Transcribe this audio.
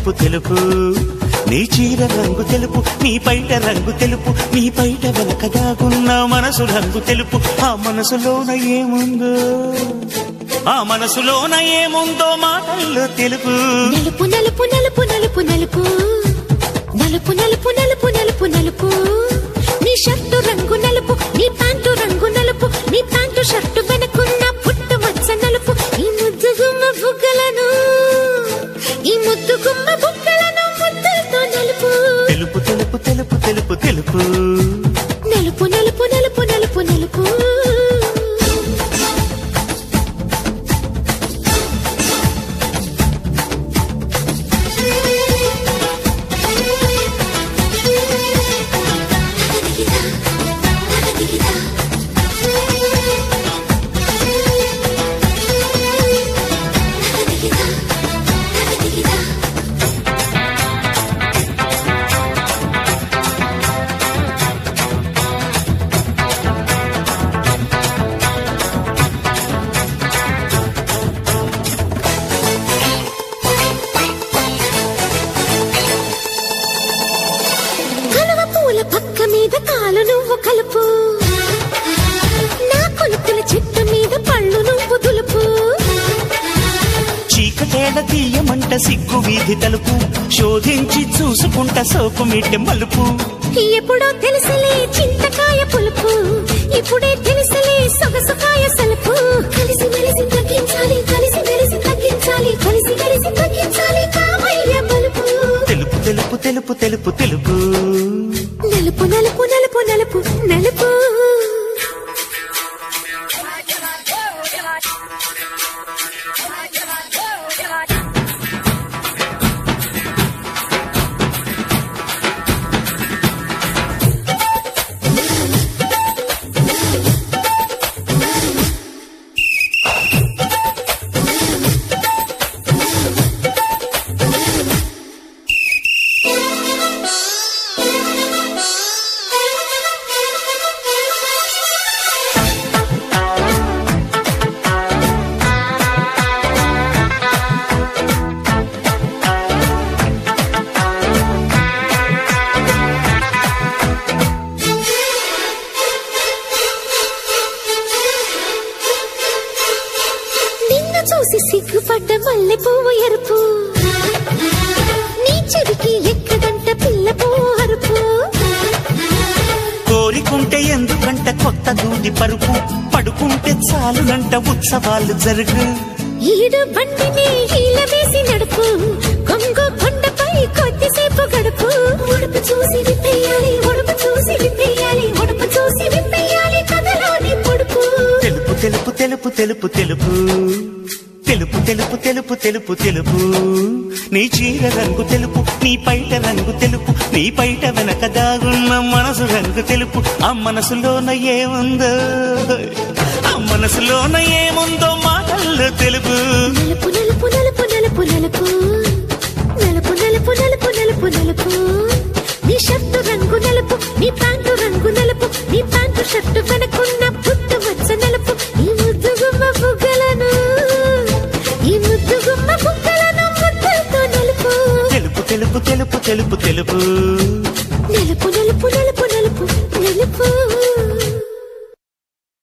తెలుపు తెలుపు నీ చీర రంగు తెలుపు నీ పైట రంగు తెలుపు నీ పైట వెనక దాగున్న మనసు రంగు తెలుపు ఆ మనసులోన ఏముందో ఆ మనసులోన ఏముందో మాటల్లో తెలుపు నలుపు నలుపు నలుపు నలుపు నలుపు నలుపు నలుపు నలుపు నలుపు నలుపు నీ షర్టు రంగు నలుపు నీ ప్యాంటు రంగు నలుపు నీ ప్యాంటు షర్టు వెనకున్న పుట్టు మచ్చ నలుపు ఈ ముద్దు గుమ్మ బుగ్గలను ఈ ముద్దు గుమ్మ బుగ్గలను ముద్దులతో నలుపు తెలుపు తెలుపు తెలుపు తెలుపు తెలుపు నలుపు నలుపు నలుపు నలుపు నలుపు కలువ పూల పక్క మీద కాలు నువ్వు కలుపు నా కొలుకుల చెట్టు మీద పళ్ళు నువ్వు దులుపు చీకటేడ తీయమంట సిగ్గు వీధి తలుపు శోధించి చూసుకుంట సోకు మిట్టె మలుపు ఎప్పుడో తెలుసలే చింతకాయ పులుపు ఇప్పుడే తెలుసలే సొగసుకాయ సలుపు కలిసి మెలిసి తగ్గించాలి కలిసి మెలిసి తగ్గించాలి కలిసి మెలిసి తగ్గించాలి కామయ్య బలుపు తెలుపు తెలుపు తెలుపు తెలుపు తెలుపు నలుపు నలుపు నలుపు నలుపు నలుపు నిన్ను చూసి సిగ్గుపడ్డ మల్లె పువ్వు ఎరుపు నీ చెవికి ఎక్కడంట పిల్ల పువ్వు అరుపు కోరికుంటే ఎందుకంట కొత్త దూది పరుపు పడుకుంటే చాలునంట ఉత్సవాలు జరుగు ఈడు బండిని ఈల వేసి నడుపు కొంగు కొండపై కొద్దిసేపు గడుపు ఉడుపు చూసి విప్పేయాలి ఉడుపు చూసి విప్పేయాలి ఉడుపు చూసి విప్పేయాలి కథలోని పొడుపు తెలుపు తెలుపు తెలుపు తెలుపు తెలుపు తెలుపు తెలుపు తెలుపు తెలుపు తెలుపు నీ చీర రంగు తెలుపు నీ పైట రంగు తెలుపు నీ పైట వెనక దాగున్న మనసు రంగు తెలుపు ఆ మనసులోన ఏముందో ఆ మనసులోన ఏముందో మాటల్లో తెలుపు నలుపు నలుపు నలుపు నలుపు నలుపు నలుపు నలుపు నలుపు నలుపు నలుపు నీ షర్టు రంగు నలుపు నీ ప్యాంటు రంగు నలుపు నీ ప్యాంటు షర్టు వెనకున్న పుట్టు మచ్చ నలుపు ఈ ముద్దు గుమ్మ బుగ్గలను ఈ ముద్దు గుమ్మ బుగ్గలను ముద్దులతో నలుపు తెలుపు తెలుపు తెలుపు తెలుపు తెలుపు నలుపు నలుపు నలుపు నలుపు నలుపు